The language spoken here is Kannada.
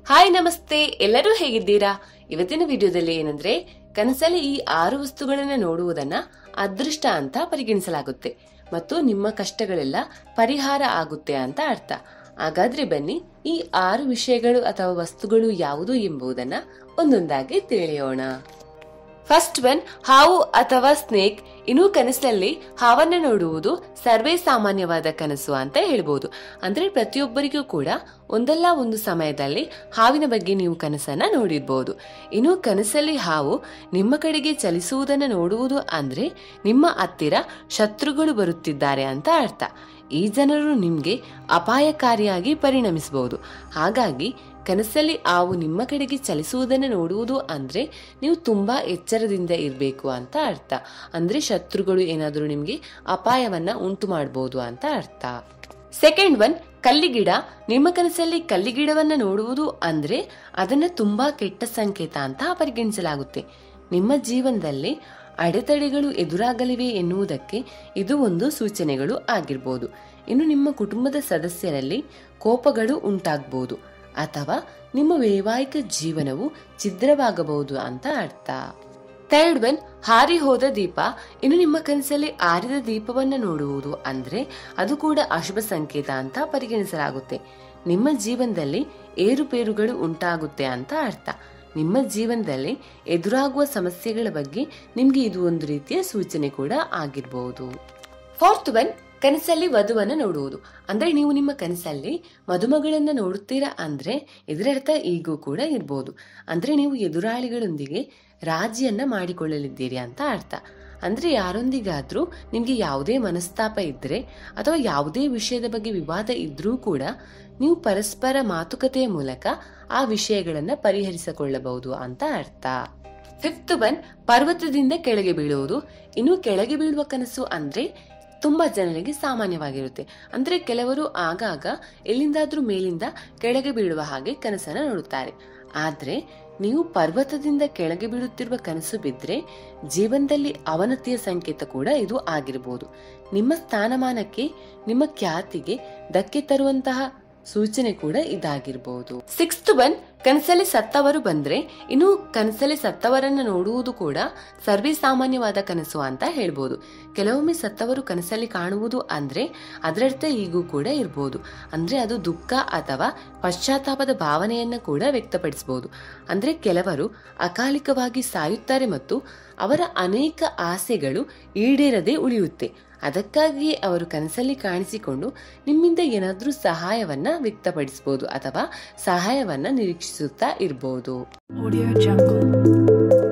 ಹಾಯ್ ನಮಸ್ತೆ ಎಲ್ಲರೂ ಹೇಗಿದ್ದೀರಾ ಇವತ್ತಿನ ವಿಡಿಯೋದಲ್ಲಿ ಏನಂದ್ರೆ ಕನಸಲ್ಲಿ ಈ ಆರು ವಸ್ತುಗಳನ್ನ ನೋಡುವುದನ್ನ ಅದೃಷ್ಟ ಅಂತ ಪರಿಗಣಿಸಲಾಗುತ್ತೆ ಮತ್ತು ನಿಮ್ಮ ಕಷ್ಟಗಳೆಲ್ಲ ಪರಿಹಾರ ಆಗುತ್ತೆ ಅಂತ ಅರ್ಥ ಹಾಗಾದ್ರೆ ಬನ್ನಿ ಈ ಆರು ವಿಷಯಗಳು ಅಥವಾ ವಸ್ತುಗಳು ಯಾವುದು ಎಂಬುದನ್ನ ಒಂದೊಂದಾಗಿ ತಿಳಿಯೋಣ ಫಸ್ಟ್ ಒನ್ ಹಾವು ಅಥವಾ ಸ್ನೇಕ್ ಇನ್ನು ಕನಸಲ್ಲಿ ಹಾವನ್ನ ನೋಡುವುದು ಸರ್ವೇ ಸಾಮಾನ್ಯವಾದ ಕನಸು ಅಂತ ಹೇಳ್ಬೋದು ಅಂದ್ರೆ ಪ್ರತಿಯೊಬ್ಬರಿಗೂ ಕೂಡ ಒಂದಲ್ಲ ಒಂದು ಸಮಯದಲ್ಲಿ ಹಾವಿನ ಬಗ್ಗೆ ನೀವು ಕನಸನ್ನ ನೋಡಿರ್ಬೋದು ಇನ್ನು ಕನಸಲ್ಲಿ ಹಾವು ನಿಮ್ಮ ಕಡೆಗೆ ಚಲಿಸುವುದನ್ನು ನೋಡುವುದು ಅಂದ್ರೆ ನಿಮ್ಮ ಹತ್ತಿರ ಶತ್ರುಗಳು ಬರುತ್ತಿದ್ದಾರೆ ಅಂತ ಅರ್ಥ ಈ ಜನರು ನಿಮ್ಗೆ ಅಪಾಯಕಾರಿಯಾಗಿ ಪರಿಣಮಿಸಬಹುದು ಹಾಗಾಗಿ ಕನಸಲ್ಲಿ ಹಾವು ನಿಮ್ಮ ಕಡೆಗೆ ಚಲಿಸುವುದನ್ನು ನೋಡುವುದು ಅಂದ್ರೆ ನೀವು ತುಂಬಾ ಎಚ್ಚರದಿಂದ ಇರಬೇಕು ಅಂತ ಅರ್ಥ ಅಂದ್ರೆ ಶತ್ರುಗಳು ಏನಾದರೂ ನಿಮ್ಗೆ ಅಪಾಯವನ್ನ ಉಂಟು ಮಾಡಬಹುದು ಅಂತ ಅರ್ಥ ಸೆಕೆಂಡ್ ಒನ್ ಕಲ್ಲಿಗಿಡ ನಿಮ್ಮ ಕನಸಲ್ಲಿ ಕಲ್ಲಿಗಿಡವನ್ನ ನೋಡುವುದು ಅಂದ್ರೆ ಅದನ್ನ ತುಂಬಾ ಕೆಟ್ಟ ಸಂಕೇತ ಅಂತ ಪರಿಗಣಿಸಲಾಗುತ್ತೆ ನಿಮ್ಮ ಜೀವನದಲ್ಲಿ ಅಡೆತಡೆಗಳು ಎದುರಾಗಲಿವೆ ಎನ್ನುವುದಕ್ಕೆ ಇದು ಒಂದು ಸೂಚನೆಗಳು ಆಗಿರ್ಬೋದು ಇನ್ನು ನಿಮ್ಮ ಕುಟುಂಬದ ಸದಸ್ಯರಲ್ಲಿ ಕೋಪಗಳು ಉಂಟಾಗಬಹುದು ಅಥವಾ ನಿಮ್ಮ ವೈವಾಹಿಕ ಜೀವನವು ಛಿದ್ರವಾಗಬಹುದು ಅಂತ ಅರ್ಥ ಥರ್ಡ್ ಒನ್ ಹಾರಿ ಹೋದ ದೀಪ ಇನ್ನು ನಿಮ್ಮ ಕನಸಲ್ಲಿ ಆರಿದ ದೀಪವನ್ನ ನೋಡುವುದು ಅಂದ್ರೆ ಅದು ಕೂಡ ಅಶುಭ ಸಂಕೇತ ಅಂತ ಪರಿಗಣಿಸಲಾಗುತ್ತೆ ನಿಮ್ಮ ಜೀವನದಲ್ಲಿ ಏರುಪೇರುಗಳು ಉಂಟಾಗುತ್ತೆ ಅಂತ ಅರ್ಥ ನಿಮ್ಮ ಜೀವನದಲ್ಲಿ ಎದುರಾಗುವ ಸಮಸ್ಯೆಗಳ ಬಗ್ಗೆ ನಿಮ್ಗೆ ಇದು ಒಂದು ರೀತಿಯ ಸೂಚನೆ ಕೂಡ ಆಗಿರಬಹುದು ಫೋರ್ತ್ ಒನ್ ಕನಸಲ್ಲಿ ವಧುವನ್ನ ನೋಡುವುದು ಅಂದ್ರೆ ನೀವು ನಿಮ್ಮ ಕನಸಲ್ಲಿ ಮದುಮಗಳನ್ನ ನೋಡುತ್ತೀರಾ ಅಂದ್ರೆ ಇದರರ್ಥ ಈಗೂ ಕೂಡ ಇರ್ಬೋದು ಅಂದ್ರೆ ನೀವು ಎದುರಾಳಿಗಳೊಂದಿಗೆ ರಾಜಿಯನ್ನ ಮಾಡಿಕೊಳ್ಳಲಿದ್ದೀರಿ ಅಂತ ಅರ್ಥ ಅಂದ್ರೆ ಯಾರೊಂದಿಗಾದ್ರೂ ನಿಮ್ಗೆ ಯಾವುದೇ ಮನಸ್ತಾಪ ಇದ್ರೆ ಅಥವಾ ಯಾವುದೇ ವಿಷಯದ ಬಗ್ಗೆ ವಿವಾದ ಇದ್ರೂ ಕೂಡ ನೀವು ಪರಸ್ಪರ ಮಾತುಕತೆಯ ಮೂಲಕ ಆ ವಿಷಯಗಳನ್ನ ಪರಿಹರಿಸಿಕೊಳ್ಳಬಹುದು ಅಂತ ಅರ್ಥ ಫಿಫ್ತ್ ಒನ್ ಪರ್ವತದಿಂದ ಕೆಳಗೆ ಬೀಳುವುದು ಇನ್ನು ಕೆಳಗೆ ಬೀಳುವ ಕನಸು ಅಂದ್ರೆ ತುಂಬಾ ಜನರಿಗೆ ಸಾಮಾನ್ಯವಾಗಿರುತ್ತೆ ಅಂದ್ರೆ ಕೆಲವರು ಆಗಾಗ ಎಲ್ಲಿಂದಾದ್ರೂ ಮೇಲಿಂದ ಕೆಳಗೆ ಬೀಳುವ ಹಾಗೆ ಕನಸನ್ನ ನೋಡುತ್ತಾರೆ ಆದ್ರೆ ನೀವು ಪರ್ವತದಿಂದ ಕೆಳಗೆ ಬೀಳುತ್ತಿರುವ ಕನಸು ಬಿದ್ರೆ ಜೀವನದಲ್ಲಿ ಅವನತಿಯ ಸಂಕೇತ ಕೂಡ ಇದು ಆಗಿರಬಹುದು ನಿಮ್ಮ ಸ್ಥಾನಮಾನಕ್ಕೆ ನಿಮ್ಮ ಖ್ಯಾತಿಗೆ ಧಕ್ಕೆ ತರುವಂತಹ ಸೂಚನೆ ಕೂಡ ಇದಾಗಿರಬಹುದು ಸಿಕ್ಸ್ತ್ ಒನ್ ಕನಸಲ್ಲಿ ಸತ್ತವರು ಬಂದ್ರೆ ಇನ್ನು ಕನಸಲ್ಲಿ ಸತ್ತವರನ್ನ ನೋಡುವುದು ಕೂಡ ಸರ್ವೇ ಸಾಮಾನ್ಯವಾದ ಕನಸು ಅಂತ ಹೇಳ್ಬೋದು ಕೆಲವೊಮ್ಮೆ ಸತ್ತವರು ಕನಸಲ್ಲಿ ಕಾಣುವುದು ಅಂದ್ರೆ ಅದರರ್ಥ ಈಗೂ ಕೂಡ ಇರಬಹುದು ಅಂದ್ರೆ ಅದು ದುಃಖ ಅಥವಾ ಪಶ್ಚಾತ್ತಾಪದ ಭಾವನೆಯನ್ನ ಕೂಡ ವ್ಯಕ್ತಪಡಿಸಬಹುದು ಅಂದ್ರೆ ಕೆಲವರು ಅಕಾಲಿಕವಾಗಿ ಸಾಯುತ್ತಾರೆ ಮತ್ತು ಅವರ ಅನೇಕ ಆಸೆಗಳು ಈಡೇರದೆ ಉಳಿಯುತ್ತೆ ಅದಕ್ಕಾಗಿಯೇ ಅವರು ಕನಸಲ್ಲಿ ಕಾಣಿಸಿಕೊಂಡು ನಿಮ್ಮಿಂದ ಏನಾದ್ರೂ ಸಹಾಯವನ್ನ ವ್ಯಕ್ತಪಡಿಸಬಹುದು ಅಥವಾ ಸಹಾಯವನ್ನ ನಿರೀಕ್ಷಿಸುತ್ತಾ ಇರಬಹುದು Audio Jungle.